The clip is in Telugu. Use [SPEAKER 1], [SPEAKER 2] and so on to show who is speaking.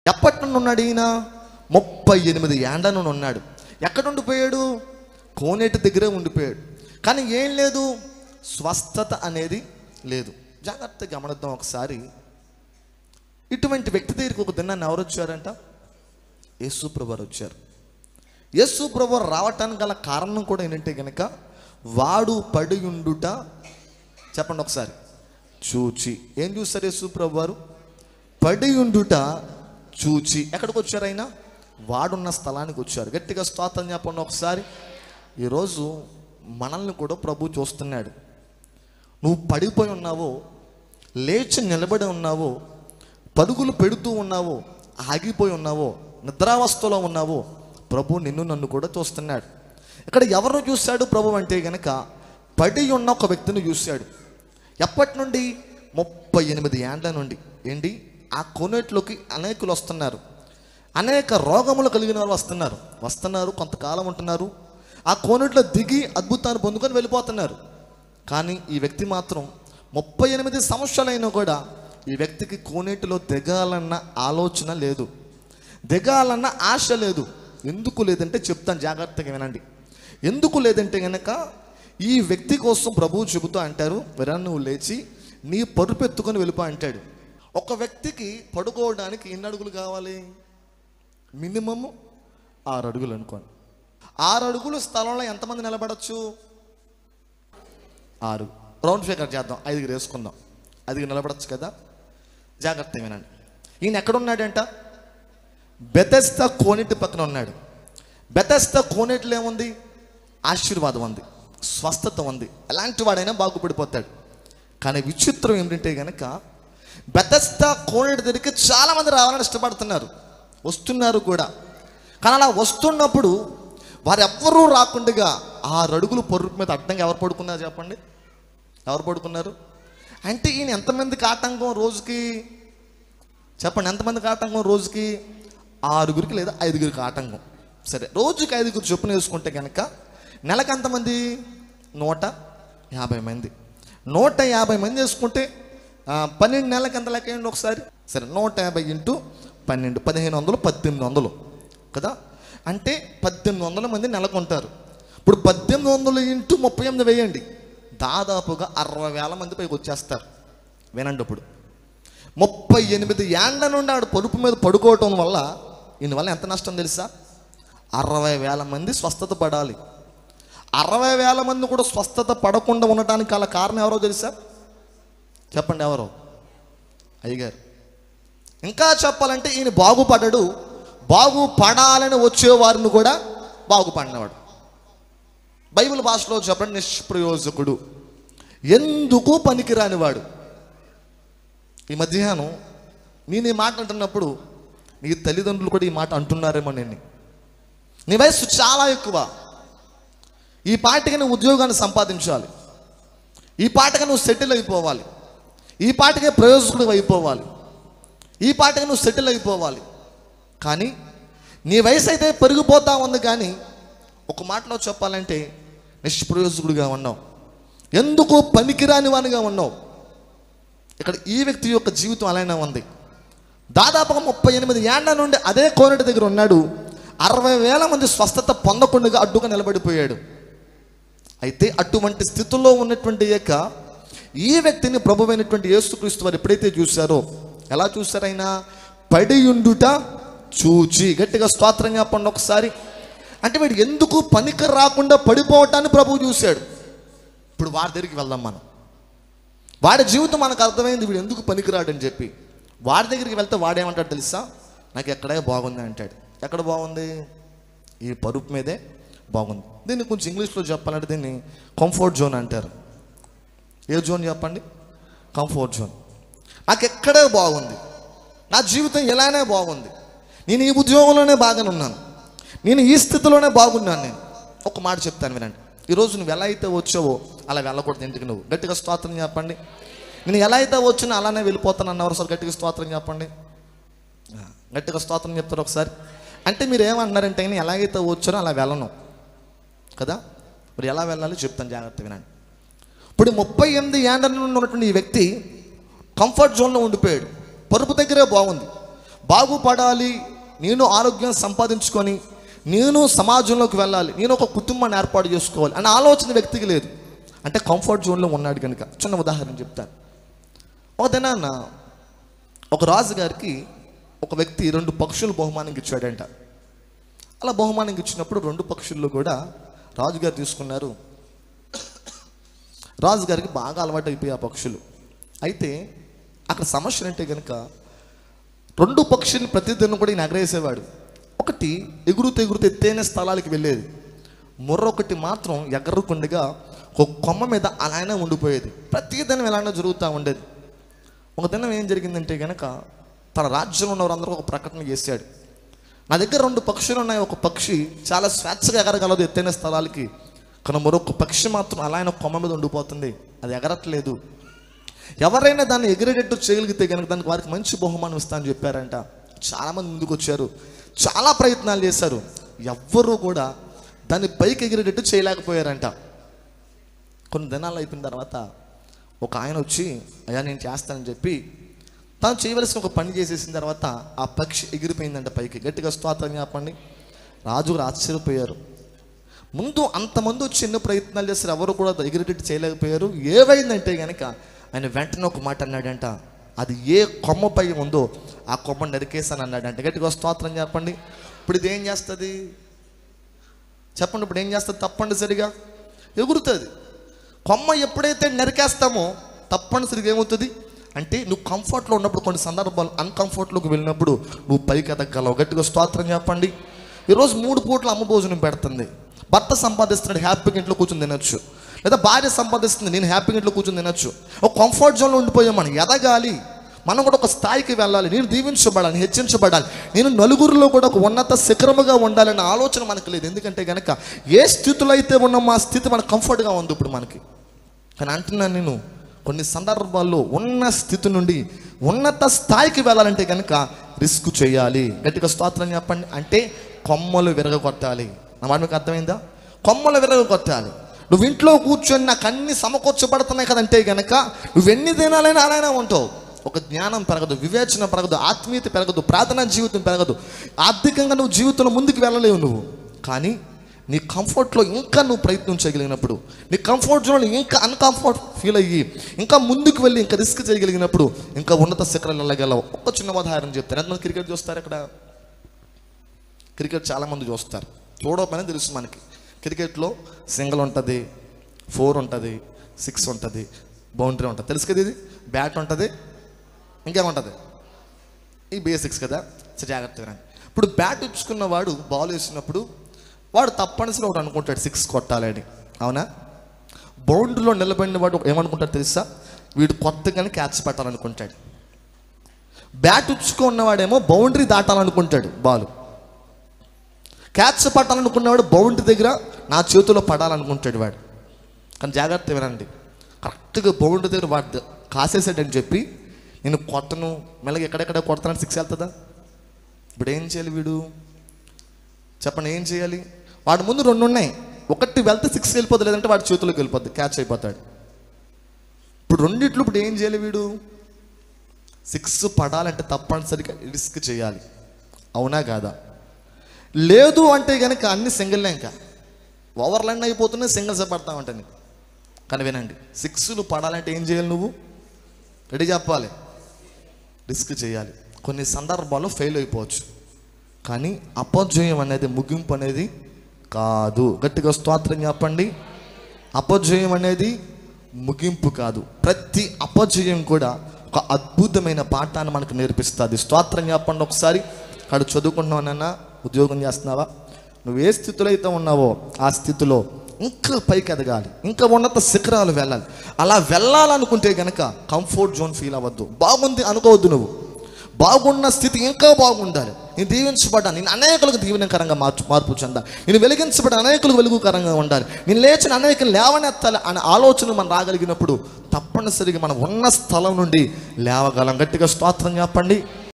[SPEAKER 1] ఎప్పటి నుండి ఉన్నాడు ఈయన ముప్పై ఎనిమిది ఏండ్ల నుండి ఉన్నాడు ఎక్కడ ఉండిపోయాడు కోనేటి దగ్గరే ఉండిపోయాడు కానీ ఏం లేదు స్వస్థత అనేది లేదు జాగ్రత్తగా గమనిద్దాం ఒకసారి ఇటువంటి వ్యక్తి దగ్గరికి ఒక దినాన్ని ఎవరు వచ్చారంట యేసు ప్రభు వారు వచ్చారు యేసు ప్రభు వారు రావటానికి గల కారణం కూడా ఏంటంటే గనక వాడు పడి ఉండుట చెప్పండి ఒకసారి చూచి ఏం చూస్తారు యేసు ప్రభు వారు పడి ఉండుట చూచి ఎక్కడికి వచ్చారు ఆయన వాడున్న స్థలానికి వచ్చారు గట్టిగా స్తోత్రం చెప్పండి ఒకసారి ఈరోజు మనల్ని కూడా ప్రభు చూస్తున్నాడు నువ్వు పడిపోయి ఉన్నావో లేచి నిలబడి ఉన్నావో పరుగులు పెడుతూ ఉన్నావో ఆగిపోయి ఉన్నావో నిద్రావస్థలో ఉన్నావో ప్రభు నిన్ను నన్ను కూడా చూస్తున్నాడు ఇక్కడ ఎవరు చూశాడు ప్రభు అంటే గనక పడి ఉన్న ఒక వ్యక్తిని చూశాడు ఎప్పటి నుండి ముప్పై ఎనిమిది ఏండ్ల నుండి ఏంటి ఆ కొనేట్లోకి అనేకులు వస్తున్నారు అనేక రోగములు కలిగిన వాళ్ళు వస్తున్నారు వస్తున్నారు కొంతకాలం ఉంటున్నారు ఆ కోనేట్లో దిగి అద్భుతాన్ని పొందుకొని వెళ్ళిపోతున్నారు కానీ ఈ వ్యక్తి మాత్రం ముప్పై ఎనిమిది సంవత్సరాలైనా కూడా ఈ వ్యక్తికి కోనేటిలో దిగాలన్న ఆలోచన లేదు దిగాలన్న ఆశ లేదు ఎందుకు లేదంటే చెప్తాను జాగ్రత్తగా వినండి ఎందుకు లేదంటే గనక ఈ వ్యక్తి కోసం ప్రభువు చెబుతూ అంటారు విరా నువ్వు లేచి నీ పరుపు ఎత్తుకొని వెళ్ళిపో అంటాడు ఒక వ్యక్తికి పడుకోవడానికి ఎన్ని అడుగులు కావాలి మినిమమ్ ఆరు అడుగులు అనుకోండి ఆరు అడుగులు స్థలంలో ఎంతమంది నిలబడచ్చు ఆరు రౌండ్ ఫిగర్ చేద్దాం ఐదుగురు వేసుకుందాం ఐదుగురు నిలబడచ్చు కదా జాగ్రత్త వినండి ఈయన ఎక్కడున్నాడంట బెతెస్త కోనేటి పక్కన ఉన్నాడు బెతెస్త కోనేటిలో ఏముంది ఆశీర్వాదం ఉంది స్వస్థత ఉంది ఎలాంటి వాడైనా బాగుపడిపోతాడు కానీ విచిత్రం ఏంటంటే కనుక బెతెస్త కోనేటి దగ్గరికి చాలామంది రావాలని ఇష్టపడుతున్నారు వస్తున్నారు కూడా కానీ అలా వస్తున్నప్పుడు వారెవ్వరూ రాకుండా ఆరు అడుగులు పొరుగు మీద అడ్డంగా ఎవరు పడుకున్నారు చెప్పండి ఎవరు పడుకున్నారు అంటే ఈయన ఎంతమందికి ఆటంకం రోజుకి చెప్పండి ఎంతమందికి ఆటంకం రోజుకి ఆరుగురికి లేదా ఐదుగురికి ఆటంకం సరే రోజుకి ఐదుగురు చొప్పున వేసుకుంటే కనుక నెలకు ఎంతమంది నూట యాభై మంది నూట యాభై మంది వేసుకుంటే ఆ, పన్నెండు నెలలకు ఎంత లెక్క వేయండి ఒకసారి సరే నూట యాభై ఇంటూ పన్నెండు పదిహేను వందలు పద్దెనిమిది వందలు కదా అంటే పద్దెనిమిది వందల మంది నెలకు ఉంటారు ఇప్పుడు పద్దెనిమిది వందలు ఇంటూ ముప్పై ఎనిమిది వేయండి దాదాపుగా అరవై వేల మంది పైకి వచ్చేస్తారు వినండి ఇప్పుడు ముప్పై ఎనిమిది ఏండ్ల నుండి ఆడు పొరుపు మీద పడుకోవటం వల్ల ఈయన వల్ల ఎంత నష్టం తెలుసా అరవై వేల మంది స్వస్థత పడాలి అరవై వేల మంది కూడా స్వస్థత పడకుండా ఉండటానికి గల కారణం ఎవరో తెలుసా చెప్పండి ఎవరో అయ్యగారు ఇంకా చెప్పాలంటే ఈయన బాగుపడడు బాగుపడాలని వచ్చే వారిని కూడా బాగుపడినవాడు బైబిల్ భాషలో చెప్పండి నిష్ప్రయోజకుడు ఎందుకు పనికిరానివాడు ఈ మధ్యాహ్నం నేను ఈ మాట అంటున్నప్పుడు నీ తల్లిదండ్రులు కూడా ఈ మాట అంటున్నారేమో నేను నీ వయస్సు చాలా ఎక్కువ ఈ పాటికి నువ్వు ఉద్యోగాన్ని సంపాదించాలి ఈ పాటగా నువ్వు సెటిల్ అయిపోవాలి ఈ పాటకే ప్రయోజకుడు అయిపోవాలి ఈ పాటగా నువ్వు సెటిల్ అయిపోవాలి కానీ నీ వయసు అయితే పెరిగిపోతా ఉంది కానీ ఒక మాటలో చెప్పాలంటే నిష్ప్రయోజకుడిగా ఉన్నావు ఎందుకు పనికిరాని వానిగా ఉన్నావు ఇక్కడ ఈ వ్యక్తి యొక్క జీవితం అలానే ఉంది దాదాపుగా ముప్పై ఎనిమిది ఏండ్ల నుండి అదే కోనటి దగ్గర ఉన్నాడు అరవై వేల మంది స్వస్థత పొందకుండా అడ్డుగా నిలబడిపోయాడు అయితే అటువంటి స్థితిలో ఉన్నటువంటి యొక్క ఈ వ్యక్తిని ప్రభువైనటువంటి యేసుక్రీస్తు వారు ఎప్పుడైతే చూశారో ఎలా చూశారైనా పడి ఉండుట చూచి గట్టిగా స్తోత్రంగా పండు ఒకసారి అంటే వీడు ఎందుకు పనికి రాకుండా పడిపోవటాన్ని ప్రభువు చూశాడు ఇప్పుడు వారి దగ్గరికి వెళ్దాం మనం వాడి జీవితం మనకు అర్థమైంది వీడు ఎందుకు పనికిరాడని చెప్పి వాడి దగ్గరికి వెళ్తే వాడేమంటాడు తెలుసా నాకు ఎక్కడే బాగుంది అంటాడు ఎక్కడ బాగుంది ఈ పరుపు మీదే బాగుంది దీన్ని కొంచెం ఇంగ్లీష్లో చెప్పాలంటే దీన్ని కంఫర్ట్ జోన్ అంటారు ఏ జోన్ చెప్పండి కంఫర్ట్ జోన్ నాకు ఎక్కడే బాగుంది నా జీవితం ఎలానే బాగుంది నేను ఈ ఉద్యోగంలోనే బాగానే ఉన్నాను నేను ఈ స్థితిలోనే బాగున్నాను నేను ఒక మాట చెప్తాను వినండి ఈరోజు నువ్వు ఎలా అయితే వచ్చావో అలా వెళ్ళకూడదు ఇంటికి నువ్వు గట్టిగా స్తోత్రం చెప్పండి నేను ఎలా అయితే వచ్చినా అలానే వెళ్ళిపోతాను అన్నవారు సార్ గట్టిగా స్తోత్రం చెప్పండి ఆ, గట్టిగా స్తోత్రం చెప్తారు ఒకసారి అంటే మీరు ఏమంటున్నారంటే నేను ఎలాగైతే వచ్చానో అలా వెళ్ళను కదా ఇప్పుడు ఎలా వెళ్ళాలి చెప్తాను జాగ్రత్త వినండి ఇప్పుడు ముప్పై ఎనిమిది ఏండ్ల నుండి ఉన్నటువంటి ఈ వ్యక్తి కంఫర్ట్ జోన్లో ఉండిపోయాడు పరుపు దగ్గరే బాగుంది బాగుపడాలి నేను ఆరోగ్యం సంపాదించుకొని నేను సమాజంలోకి వెళ్ళాలి నేను ఒక కుటుంబాన్ని ఏర్పాటు చేసుకోవాలి అనే ఆలోచన వ్యక్తికి లేదు అంటే కంఫర్ట్ జోన్లో ఉన్నాడు కనుక చిన్న ఉదాహరణ చెప్తాను ఒక దినాన్న ఒక రాజుగారికి ఒక వ్యక్తి రెండు పక్షులు బహుమానంగా ఇచ్చాడంట అలా బహుమానంగా ఇచ్చినప్పుడు రెండు పక్షుల్లో కూడా రాజుగారు తీసుకున్నారు రాజుగారికి బాగా అలవాటు అయిపోయి ఆ పక్షులు అయితే అక్కడ సమస్య అంటే కనుక రెండు పక్షుల్ని ప్రతిదినం కూడా ఈయన ఎగరేసేవాడు ఒకటి ఎగురుతూ ఎగురుతూ ఎత్తైన స్థలాలకు వెళ్ళేది మరొకటి మాత్రం ఎగరకుండగా ఒక కొమ్మ మీద అలానే ఉండిపోయేది ప్రతిదినం ఇలానే జరుగుతూ ఉండేది ఒక దినం ఏం జరిగిందంటే కనుక తన రాజ్యంలో ఉన్న వారందరూ ఒక ప్రకటన చేశాడు నా దగ్గర రెండు పక్షులు ఉన్నాయి ఒక పక్షి చాలా స్వేచ్ఛగా ఎగరగలదు ఎత్తైన స్థలాలకి కానీ మరొక పక్షి మాత్రం అలా ఆయన కొమ్మ మీద ఉండిపోతుంది అది ఎగరట్లేదు ఎవరైనా దాన్ని ఎగిరేటట్టు చేయగలిగితే కనుక దానికి వారికి మంచి బహుమానం ఇస్తా అని చెప్పారంట చాలామంది ముందుకు వచ్చారు చాలా ప్రయత్నాలు చేశారు ఎవ్వరూ కూడా దాన్ని పైకి ఎగిరేటట్టు చేయలేకపోయారంట కొన్ని దినాలు అయిపోయిన తర్వాత ఒక ఆయన వచ్చి అయ్యా నేను చేస్తానని చెప్పి తను చేయవలసిన ఒక పని చేసేసిన తర్వాత ఆ పక్షి ఎగిరిపోయిందంట పైకి గట్టిగా స్తోత్రం చెప్పండి రాజుగారు ఆశ్చర్యపోయారు ముందు అంతమంది వచ్చి ఎన్నో ప్రయత్నాలు చేస్తారు ఎవరు కూడా ఎగిరేటట్టు చేయలేకపోయారు ఏవైందంటే కనుక ఆయన వెంటనే ఒక మాట అన్నాడంట అది ఏ కొమ్మపై ఉందో ఆ కొమ్మ నరికేసాను అన్నాడంట గట్టిగా స్తోత్రం చెప్పండి ఇప్పుడు ఇది ఏం చేస్తుంది చెప్పండి ఇప్పుడు ఏం చేస్తుంది తప్పనిసరిగా ఎగురుతుంది కొమ్మ ఎప్పుడైతే నరికేస్తామో తప్పనిసరిగా ఏమవుతుంది అంటే నువ్వు కంఫర్ట్లో ఉన్నప్పుడు కొన్ని సందర్భాలు అన్కంఫర్ట్లోకి వెళ్ళినప్పుడు నువ్వు పైకి ఎదగలవు గట్టిగా స్తోత్రం చెప్పండి ఈరోజు మూడు పూట్ల అమ్మ భోజనం పెడుతుంది భర్త సంపాదిస్తున్నాడు హ్యాపీగా ఇంట్లో కూర్చొని తినొచ్చు లేదా భార్య సంపాదిస్తుంది నేను హ్యాపీగా ఇంట్లో కూర్చొని తినొచ్చు ఒక కంఫర్ట్ జోన్లో ఉండిపోయాం మనం ఎదగాలి మనం కూడా ఒక స్థాయికి వెళ్ళాలి నేను దీవించబడాలి హెచ్చించబడాలి నేను నలుగురిలో కూడా ఒక ఉన్నత శిఖరముగా ఉండాలనే ఆలోచన మనకు లేదు ఎందుకంటే కనుక ఏ స్థితిలో అయితే ఉన్నామో ఆ స్థితి మనకు కంఫర్ట్గా ఉంది ఇప్పుడు మనకి కానీ అంటున్నాను నేను కొన్ని సందర్భాల్లో ఉన్న స్థితి నుండి ఉన్నత స్థాయికి వెళ్ళాలంటే కనుక రిస్క్ చేయాలి గట్టిగా స్తోత్రం చెప్పండి అంటే కొమ్మలు విరగొట్టాలి నా మాట మీకు అర్థమైందా కొమ్మలు విరగొట్టాలి నువ్వు ఇంట్లో కూర్చొని నాకు అన్ని సమకూర్చబడుతున్నాయి కదంటే గనక నువ్వు ఎన్ని దినాలైనా అలానే ఉంటావు ఒక జ్ఞానం పెరగదు వివేచన పెరగదు ఆత్మీయత పెరగదు ప్రార్థనా జీవితం పెరగదు ఆర్థికంగా నువ్వు జీవితంలో ముందుకు వెళ్ళలేవు నువ్వు కానీ నీ కంఫర్ట్లో ఇంకా నువ్వు ప్రయత్నం చేయగలిగినప్పుడు నీ కంఫర్ట్ జోన్లో ఇంకా అన్కంఫర్ట్ ఫీల్ అయ్యి ఇంకా ముందుకు వెళ్ళి ఇంకా రిస్క్ చేయగలిగినప్పుడు ఇంకా ఉన్నత శిఖరాలు వెళ్ళగలవు ఒక్క చిన్న ఉదాహరణ చెప్తాను ఎంతమంది క్రికెట్ చూస్తారు ఇక్కడ క్రికెట్ చాలామంది చూస్తారు చూడకపోయినా తెలుసు మనకి క్రికెట్లో సింగిల్ ఉంటుంది ఫోర్ ఉంటుంది సిక్స్ ఉంటుంది బౌండరీ ఉంటుంది తెలుసు కదా ఇది బ్యాట్ ఉంటుంది ఇంకేముంటుంది ఈ బేసిక్స్ కదా సో జాగ్రత్తగా రండి ఇప్పుడు బ్యాట్ ఇచ్చుకున్న వాడు బాల్ వేసినప్పుడు వాడు తప్పనిసరి ఒకటి అనుకుంటాడు సిక్స్ కొట్టాలని అవునా బౌండరీలో నిలబడిన వాడు ఏమనుకుంటాడు తెలుసా వీడు కొత్తగానే క్యాచ్ పెట్టాలనుకుంటాడు బ్యాట్ ఇచ్చుకున్నవాడేమో బౌండరీ దాటాలనుకుంటాడు బాల్ క్యాచ్ పట్టాలనుకున్నవాడు బౌండరీ దగ్గర నా చేతిలో పడాలనుకుంటాడు వాడు కానీ జాగ్రత్త వినండి కరెక్ట్గా బౌండరీ దగ్గర వాడు కాసేసాడని చెప్పి నేను కొట్టను మెల్లగా ఎక్కడెక్కడ కొడతానని సిక్స్ వెళ్తుందా ఇప్పుడు ఏం చేయాలి వీడు చెప్పండి ఏం చేయాలి వాడి ముందు రెండు ఉన్నాయి ఒకటి వెళ్తే సిక్స్ వెళ్ళిపోతుంది లేదంటే వాడి చేతిలోకి వెళ్ళిపోద్ది క్యాచ్ అయిపోతాడు ఇప్పుడు రెండిట్లు ఇప్పుడు ఏం చేయాలి వీడు సిక్స్ పడాలంటే తప్పనిసరిగా రిస్క్ చేయాలి అవునా కాదా లేదు అంటే కనుక అన్ని సింగిల్లే ఇంకా ఓవర్ లైన్ అయిపోతున్నాయి సింగిల్స్ పడతా ఉంటాను కానీ వినండి సిక్స్లు పడాలంటే ఏం చేయాలి నువ్వు రెడీ చెప్పాలి రిస్క్ చేయాలి కొన్ని సందర్భాల్లో ఫెయిల్ అయిపోవచ్చు కానీ అపజయం అనేది ముగింపు అనేది కాదు గట్టిగా స్తోత్రం చెప్పండి అపజయం అనేది ముగింపు కాదు ప్రతి అపజయం కూడా ఒక అద్భుతమైన పాఠాన్ని మనకు నేర్పిస్తుంది స్తోత్రం చెప్పండి ఒకసారి అక్కడ చదువుకుంటున్నావనన్నా ఉద్యోగం చేస్తున్నావా నువ్వు ఏ స్థితిలో అయితే ఉన్నావో ఆ స్థితిలో ఇంకా పైకి ఎదగాలి ఇంకా ఉన్నత శిఖరాలు వెళ్ళాలి అలా వెళ్ళాలనుకుంటే గనక కంఫర్ట్ జోన్ ఫీల్ అవ్వద్దు బాగుంది అనుకోవద్దు నువ్వు బాగున్న స్థితి ఇంకా బాగుండాలి నేను దీవించబడ్డా నేను అనేకులకు దీవెనకరంగా మార్చు మార్పు చెందా నేను వెలిగించబడి అనేకులకు వెలుగుకరంగా ఉండాలి నేను లేచిన అనేకలు లేవనెత్తాలి అనే ఆలోచన మనం రాగలిగినప్పుడు తప్పనిసరిగా మనం ఉన్న స్థలం నుండి లేవగలం గట్టిగా స్తోత్రం చెప్పండి